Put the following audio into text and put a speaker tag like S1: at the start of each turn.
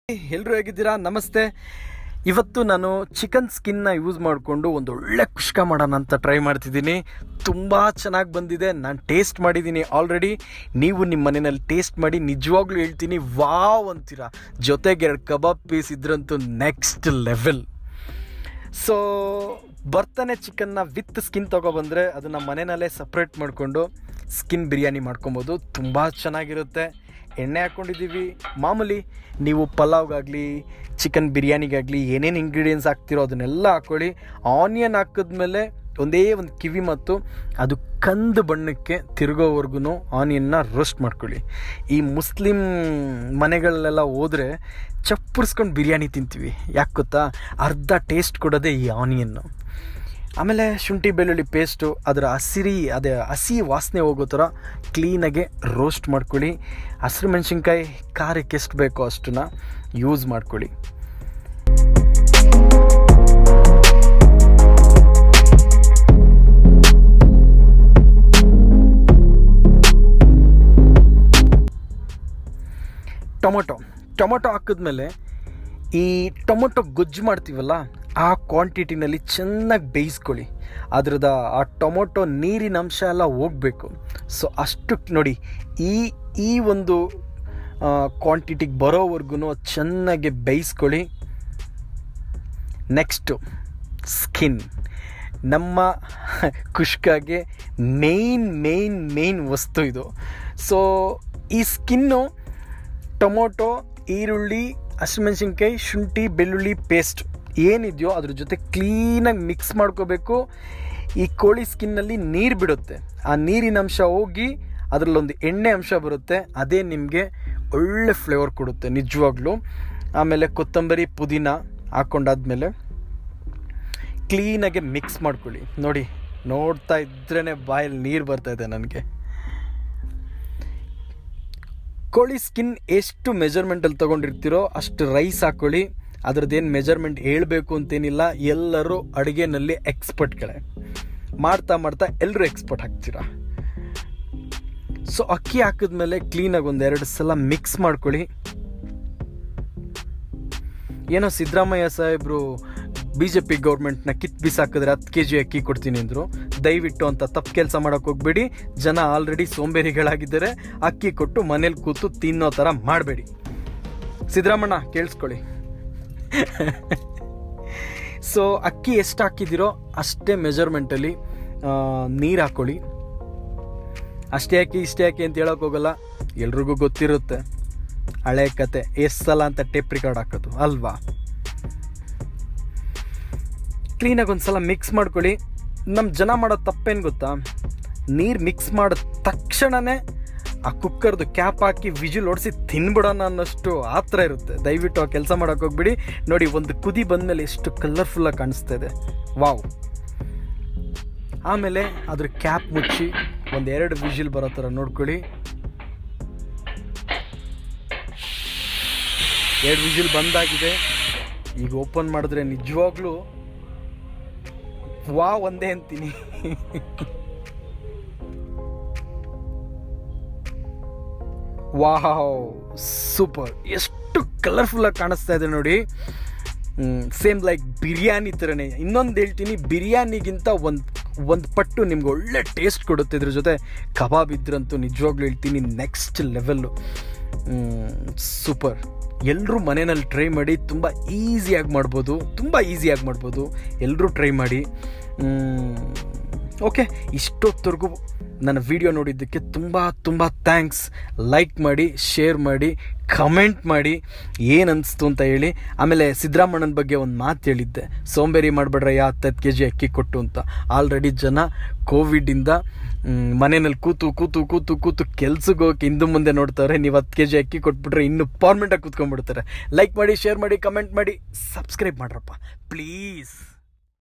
S1: ಎಲ್ಲರೂ ಹೇಗಿದ್ದೀರಾ ನಮಸ್ತೆ ಇವತ್ತು ನಾನು ಚಿಕನ್ ಸ್ಕಿನ್ನ ಯೂಸ್ ಮಾಡಿಕೊಂಡು ಒಂದು ಒಳ್ಳೆ ಕುಷ್ಕ ಮಾಡೋಣ ಅಂತ ಟ್ರೈ ಮಾಡ್ತಿದ್ದೀನಿ ತುಂಬ ಚೆನ್ನಾಗಿ ಬಂದಿದೆ ನಾನು ಟೇಸ್ಟ್ ಮಾಡಿದ್ದೀನಿ ಆಲ್ರೆಡಿ ನೀವು ನಿಮ್ಮ ಮನೆಯಲ್ಲಿ ಟೇಸ್ಟ್ ಮಾಡಿ ನಿಜವಾಗ್ಲೂ ಹೇಳ್ತೀನಿ ವಾವ್ ಅಂತೀರಾ ಜೊತೆಗೆ ಎರಡು ಕಬಾಬ್ ಪೀಸ್ ಇದ್ರಂತೂ ನೆಕ್ಸ್ಟ್ ಲೆವೆಲ್ ಸೊ ಬರ್ತಾನೆ ಚಿಕನ್ನ ವಿತ್ ಸ್ಕಿನ್ ತೊಗೊಬಂದರೆ ಅದನ್ನು ಮನೆಯಲ್ಲೇ ಸಪ್ರೇಟ್ ಮಾಡಿಕೊಂಡು ಸ್ಕಿನ್ ಬಿರಿಯಾನಿ ಮಾಡ್ಕೊಬೋದು ತುಂಬ ಚೆನ್ನಾಗಿರುತ್ತೆ ಎಣ್ಣೆ ಹಾಕ್ಕೊಂಡಿದ್ದೀವಿ ಮಾಮೂಲಿ ನೀವು ಪಲಾವ್ಗಾಗಲಿ ಚಿಕನ್ ಬಿರಿಯಾನಿಗಾಗಲಿ ಏನೇನು ಇಂಗ್ರೀಡಿಯೆಂಟ್ಸ್ ಹಾಕ್ತಿರೋ ಅದನ್ನೆಲ್ಲ ಹಾಕ್ಕೊಳ್ಳಿ ಆನಿಯನ್ ಹಾಕಿದ್ಮೇಲೆ ಒಂದೇ ಒಂದು ಕಿವಿ ಮತ್ತು ಅದು ಕಂದು ಬಣ್ಣಕ್ಕೆ ತಿರುಗೋವರೆಗೂ ಆನಿಯನ್ನ ರೋಸ್ಟ್ ಮಾಡ್ಕೊಳ್ಳಿ ಈ ಮುಸ್ಲಿಂ ಮನೆಗಳಲ್ಲೆಲ್ಲ ಹೋದರೆ ಚಪ್ಪರ್ಸ್ಕೊಂಡು ಬಿರಿಯಾನಿ ತಿಂತೀವಿ ಯಾಕೆ ಗೊತ್ತಾ ಅರ್ಧ ಟೇಸ್ಟ್ ಕೊಡೋದೇ ಈ ಆನಿಯನ್ನು ಆಮೇಲೆ ಶುಂಠಿ ಬೆಳ್ಳುಳ್ಳಿ ಪೇಸ್ಟು ಅದರ ಹಸಿರಿ ಅದೇ ಹಸಿ ವಾಸನೆ ಹೋಗೋ ಥರ ಕ್ಲೀನಾಗೆ ರೋಸ್ಟ್ ಮಾಡ್ಕೊಳ್ಳಿ ಹಸಿರು ಮೆಣಸಿನ್ಕಾಯಿ ಖಾರಕ್ಕೆ ಎಷ್ಟು ಬೇಕೋ ಅಷ್ಟನ್ನ ಯೂಸ್ ಮಾಡ್ಕೊಳ್ಳಿ ಟೊಮೊಟೊ ಟೊಮೊಟೊ ಹಾಕಿದ್ಮೇಲೆ ಈ ಟೊಮೊಟೊ ಗೊಜ್ಜು ಮಾಡ್ತೀವಲ್ಲ ಆ ಕ್ವಾಂಟಿಟಿನಲ್ಲಿ ಚೆನ್ನಾಗಿ ಬೇಯಿಸ್ಕೊಳ್ಳಿ ಅದ್ರದ ಆ ಟೊಮೊಟೊ ನೀರಿನ ಅಂಶ ಎಲ್ಲ ಹೋಗಬೇಕು ಸೊ ಅಷ್ಟು ನೋಡಿ ಈ ಈ ಒಂದು ಕ್ವಾಂಟಿಟಿಗೆ ಬರೋವರೆಗೂ ಚೆನ್ನಾಗಿ ಬೇಯಿಸ್ಕೊಳ್ಳಿ ನೆಕ್ಸ್ಟು ಸ್ಕಿನ್ ನಮ್ಮ ಕುಷ್ಕಾಗೆ ಮೇಯ್ನ್ ಮೇಯ್ನ್ ಮೇಯ್ನ್ ವಸ್ತು ಇದು ಸೊ ಈ ಸ್ಕಿನ್ನು ಟೊಮೊಟೊ ಈರುಳ್ಳಿ ಹಸಿಮೆಣಸಿನ್ಕಾಯಿ ಶುಂಠಿ ಬೆಳ್ಳುಳ್ಳಿ ಪೇಸ್ಟ್ ಏನಿದೆಯೋ ಅದ್ರ ಜೊತೆ ಕ್ಲೀನಾಗಿ ಮಿಕ್ಸ್ ಮಾಡ್ಕೋಬೇಕು ಈ ಕೋಳಿ ಸ್ಕಿನ್ನಲ್ಲಿ ನೀರು ಬಿಡುತ್ತೆ ಆ ನೀರಿನ ಅಂಶ ಹೋಗಿ ಅದರಲ್ಲೊಂದು ಎಣ್ಣೆ ಅಂಶ ಬರುತ್ತೆ ಅದೇ ನಿಮಗೆ ಒಳ್ಳೆ ಫ್ಲೇವರ್ ಕೊಡುತ್ತೆ ನಿಜವಾಗ್ಲೂ ಆಮೇಲೆ ಕೊತ್ತಂಬರಿ ಪುದೀನ ಹಾಕ್ಕೊಂಡಾದ್ಮೇಲೆ ಕ್ಲೀನಾಗೆ ಮಿಕ್ಸ್ ಮಾಡ್ಕೊಳ್ಳಿ ನೋಡಿ ನೋಡ್ತಾ ಇದ್ರೇ ಬಾಯಲ್ಲಿ ನೀರು ಬರ್ತಾ ಇದೆ ನನಗೆ ಕೋಳಿ ಸ್ಕಿನ್ ಎಷ್ಟು ಮೆಜರ್ಮೆಂಟಲ್ಲಿ ತೊಗೊಂಡಿರ್ತೀರೋ ಅಷ್ಟು ರೈಸ್ ಹಾಕ್ಕೊಳ್ಳಿ ಅದ್ರದ್ದೇನು ಮೆಜರ್ಮೆಂಟ್ ಹೇಳಬೇಕು ಅಂತೇನಿಲ್ಲ ಎಲ್ಲರೂ ಅಡುಗೆನಲ್ಲಿ ಎಕ್ಸ್ಪರ್ಟ್ಗಳೇ ಮಾಡ್ತಾ ಮಾಡ್ತಾ ಎಲ್ಲರೂ ಎಕ್ಸ್ಪರ್ಟ್ ಹಾಕ್ತೀರಾ ಸೊ ಅಕ್ಕಿ ಹಾಕಿದ್ಮೇಲೆ ಕ್ಲೀನಾಗಿ ಒಂದೆರಡು ಸಲ ಮಿಕ್ಸ್ ಮಾಡ್ಕೊಳ್ಳಿ ಏನೋ ಸಿದ್ದರಾಮಯ್ಯ ಸಾಹೇಬರು ಬಿ ಜೆ ಪಿ ಗೌರ್ಮೆಂಟ್ನ ಕಿತ್ ಬಿಸಾಕಿದ್ರೆ ಹತ್ತು ಕೆ ಜಿ ಅಕ್ಕಿ ಕೊಡ್ತೀನಿ ಅಂದರು ದಯವಿಟ್ಟು ಅಂತ ತಪ್ಪು ಕೆಲಸ ಮಾಡೋಕೆ ಹೋಗ್ಬೇಡಿ ಜನ ಆಲ್ರೆಡಿ ಸೋಂಬೇರಿಗಳಾಗಿದ್ದಾರೆ ಅಕ್ಕಿ ಕೊಟ್ಟು ಮನೇಲಿ ಕೂತು ತಿನ್ನೋ ಥರ ಮಾಡಬೇಡಿ ಸಿದ್ದರಾಮಣ್ಣ ಕೇಳಿಸ್ಕೊಳ್ಳಿ ಸೊ ಅಕ್ಕಿ ಎಷ್ಟು ಹಾಕಿದ್ದೀರೋ ಅಷ್ಟೇ ಮೆಜರ್ಮೆಂಟಲ್ಲಿ ನೀರು ಹಾಕ್ಕೊಳ್ಳಿ ಅಷ್ಟೇ ಹಾಕಿ ಇಷ್ಟೇ ಹಾಕಿ ಅಂತ ಹೇಳೋಕೆ ಹೋಗಲ್ಲ ಎಲ್ರಿಗೂ ಗೊತ್ತಿರುತ್ತೆ ಹಳೆ ಕತೆ ಎಷ್ಟು ಸಲ ಅಂತ ಟೇಪ್ ರಿಕಾರ್ಡ್ ಹಾಕೋದು ಅಲ್ವಾ ಕ್ಲೀನಾಗಿ ಒಂದು ಸಲ ಮಿಕ್ಸ್ ಮಾಡ್ಕೊಳ್ಳಿ ನಮ್ಮ ಜನ ಮಾಡೋ ತಪ್ಪೇನು ಗೊತ್ತಾ ನೀರು ಮಿಕ್ಸ್ ಮಾಡಿದ ತಕ್ಷಣವೇ ಆ ಕುಕ್ಕರ್ದು ಕ್ಯಾಪ್ ಹಾಕಿ ವಿಜಿಲ್ ಓಡಿಸಿ ತಿನ್ಬಿಡೋಣ ಅನ್ನೋಷ್ಟು ಆತ್ರ ಇರುತ್ತೆ ದಯವಿಟ್ಟು ಆ ಕೆಲಸ ಮಾಡೋಕೆ ಹೋಗ್ಬಿಡಿ ನೋಡಿ ಒಂದು ಕುದಿ ಬಂದಮೇಲೆ ಎಷ್ಟು ಕಲರ್ಫುಲ್ಲಾಗಿ ಕಾಣಿಸ್ತಾ ಇದೆ ವಾವ್ ಆಮೇಲೆ ಅದ್ರ ಕ್ಯಾಪ್ ಮುಚ್ಚಿ ಒಂದು ಎರಡು ವಿಜಿಲ್ ಬರೋ ಥರ ನೋಡ್ಕೊಳ್ಳಿ ಎರಡು ವಿಜಿಲ್ ಬಂದಾಗಿದೆ ಈಗ ಓಪನ್ ಮಾಡಿದ್ರೆ ನಿಜವಾಗ್ಲೂ ವಾ ಒಂದೇ ಅಂತೀನಿ ವಾವ್ ಸೂಪರ್ ಎಷ್ಟು ಕಲರ್ಫುಲ್ಲಾಗಿ ಕಾಣಿಸ್ತಾ ಇದೆ ನೋಡಿ ಸೇಮ್ ಲೈಕ್ ಬಿರಿಯಾನಿ ಥರನೇ ಇನ್ನೊಂದು ಹೇಳ್ತೀನಿ ಬಿರಿಯಾನಿಗಿಂತ ಒಂದು ಒಂದು ಪಟ್ಟು ನಿಮ್ಗೆ ಒಳ್ಳೆ ಟೇಸ್ಟ್ ಕೊಡುತ್ತೆ ಇದ್ರ ಜೊತೆ ಕಬಾಬ್ ಇದ್ರಂತೂ ನಿಜವಾಗ್ಲೂ ಹೇಳ್ತೀನಿ ನೆಕ್ಸ್ಟ್ ಲೆವೆಲ್ಲು ಸೂಪರ್ ಎಲ್ಲರೂ ಮನೆಯಲ್ಲಿ ಟ್ರೈ ಮಾಡಿ ತುಂಬ ಈಸಿಯಾಗಿ ಮಾಡ್ಬೋದು ತುಂಬ ಈಸಿಯಾಗಿ ಮಾಡ್ಬೋದು ಎಲ್ಲರೂ ಟ್ರೈ ಮಾಡಿ ಓಕೆ ಇಷ್ಟೊತ್ತವರೆಗೂ ನನ್ನ ವಿಡಿಯೋ ನೋಡಿದ್ದಕ್ಕೆ ತುಂಬ ತುಂಬ ಥ್ಯಾಂಕ್ಸ್ ಲೈಕ್ ಮಾಡಿ ಶೇರ್ ಮಾಡಿ ಕಮೆಂಟ್ ಮಾಡಿ ಏನು ಅನಿಸ್ತು ಅಂತ ಹೇಳಿ ಆಮೇಲೆ ಸಿದ್ದರಾಮಣ್ಣನ ಬಗ್ಗೆ ಒಂದು ಮಾತು ಹೇಳಿದ್ದೆ ಸೋಂಬೇರಿ ಮಾಡಬೇಡ್ರಯ್ಯ ಹತ್ತತ್ತು ಕೆ ಜಿ ಅಕ್ಕಿ ಕೊಟ್ಟು ಅಂತ ಆಲ್ರೆಡಿ ಜನ ಕೋವಿಡಿಂದ ಮನೆಯಲ್ಲಿ ಕೂತು ಕೂತು ಕೂತು ಕೂತು ಕೆಲ್ಸಕ್ಕೆ ಹೋಗಿ ಹಿಂದೆ ಮುಂದೆ ನೋಡ್ತಾರೆ ನೀವು ಹತ್ತು ಕೆ ಜಿ ಅಕ್ಕಿ ಕೊಟ್ಬಿಟ್ರೆ ಇನ್ನೂ ಪರ್ಮೆಂಟಾಗಿ ಕೂತ್ಕೊಂಡ್ಬಿಡ್ತಾರೆ ಲೈಕ್ ಮಾಡಿ ಶೇರ್ ಮಾಡಿ ಕಮೆಂಟ್ ಮಾಡಿ ಸಬ್ಸ್ಕ್ರೈಬ್ ಮಾಡ್ರಪ್ಪ ಪ್ಲೀಸ್